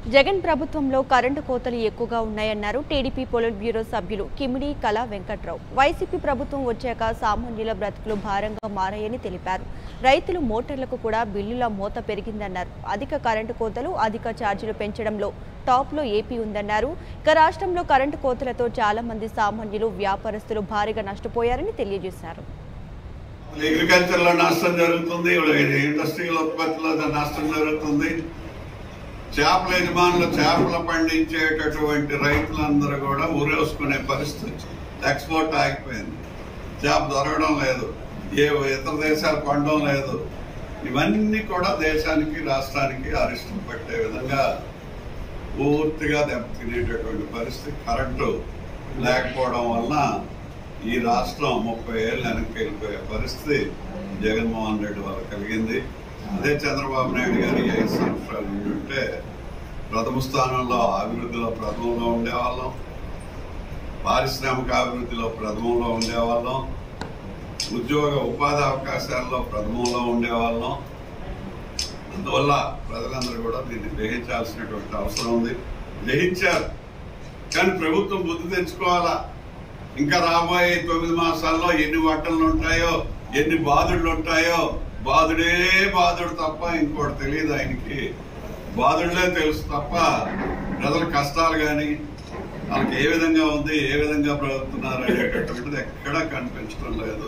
జగన్ ప్రభుత్వంలో కరెంటు కోతలు ఎక్కువగా ఉన్నాయన్నారు టీడీపీ పొలిట్ బ్యూరో సభ్యులు కిమిడి కళా వెంకట్రావు వైసీపీ ప్రభుత్వం వచ్చాక సామాన్యుల బ్రతుకులు భారంగా మారాయని తెలిపారు రైతులు మోటార్లకు కూడా బిల్లుల మోత పెరిగిందన్నారు అధిక కరెంటు కోతలు అధిక ఛార్జీలు పెంచడంలో టాప్లో ఏపీ ఉందన్నారు ఇక రాష్ట్రంలో కరెంటు కోతలతో చాలా మంది సామాన్యులు వ్యాపారస్తులు భారీగా నష్టపోయారని తెలియజేశారు అగ్రికల్చర్ లో నష్టం జరుగుతుంది ఇండస్ట్రియల్ ఉత్పత్తిలో నష్టం జరుగుతుంది చేపల యజమానులు చేపలు పండించేటటువంటి రైతులందరూ కూడా ఊరేసుకునే పరిస్థితి ఎక్స్పోర్ట్ ఆగిపోయింది చేప దొరకడం లేదు ఏ ఇతర దేశాలు కొనడం లేదు ఇవన్నీ కూడా దేశానికి రాష్ట్రానికి అరిష్టం పట్టే విధంగా పూర్తిగా దెబ్బతినేటటువంటి పరిస్థితి కరెంటు లేకపోవడం వలన ఈ రాష్ట్రం ముప్పై ఏళ్ళు వెనక్కి వెళ్ళిపోయే పరిస్థితి జగన్మోహన్ రెడ్డి వల్ల కలిగింది అదే చంద్రబాబు నాయుడు గారు ఈ ఐదు సంవత్సరాలు ఉంటే ప్రథమ స్థానంలో అభివృద్ధిలో ప్రథమంలో ఉండేవాళ్ళం పారిశ్రామిక అభివృద్ధిలో ప్రథమంలో ఉండేవాళ్ళం ఉద్యోగ ఉపాధి అవకాశాల్లో ప్రథమంలో ఉండేవాళ్ళం అందువల్ల ప్రజలందరూ కూడా దీన్ని గ్రహించాల్సినటువంటి అవసరం ఉంది గ్రహించారు కానీ ప్రభుత్వం బుద్ధి తెచ్చుకోవాలా ఇంకా రాబోయే తొమ్మిది మాసాల్లో ఎన్ని వట్టలు ఉంటాయో ఎన్ని బాధుడులు ఉంటాయో బాధుడే బాధుడు తప్ప ఇంకోటి తెలియదు ఆయనకి బాధుడులే తెలుసు తప్ప ప్రజల కష్టాలు కానీ వాళ్ళకి ఏ విధంగా ఉంది ఏ విధంగా బ్రతుకుతున్నారు అనేటటువంటిది ఎక్కడా కనిపించడం లేదు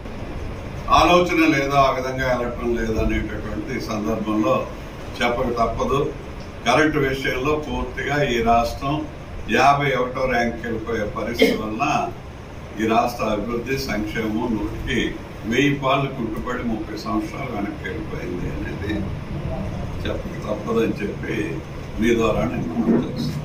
ఆలోచన లేదా ఆ విధంగా వెళ్ళటం లేదు అనేటటువంటి సందర్భంలో చెప్పక తప్పదు కరెంటు విషయంలో పూర్తిగా ఈ రాష్ట్రం యాభై ఒకటో ర్యాంక్ వెళ్ళిపోయే పరిస్థితి వలన ఈ రాష్ట్ర అభివృద్ధి సంక్షేమం నూటికి వెయ్యి పాలు కుంటుపడి ముప్పై సంవత్సరాలు వెనక్కి వెళ్ళిపోయింది అనేది చెప్పక తప్పదని చెప్పి మీ ద్వారా నేను మనం తెలుస్తాను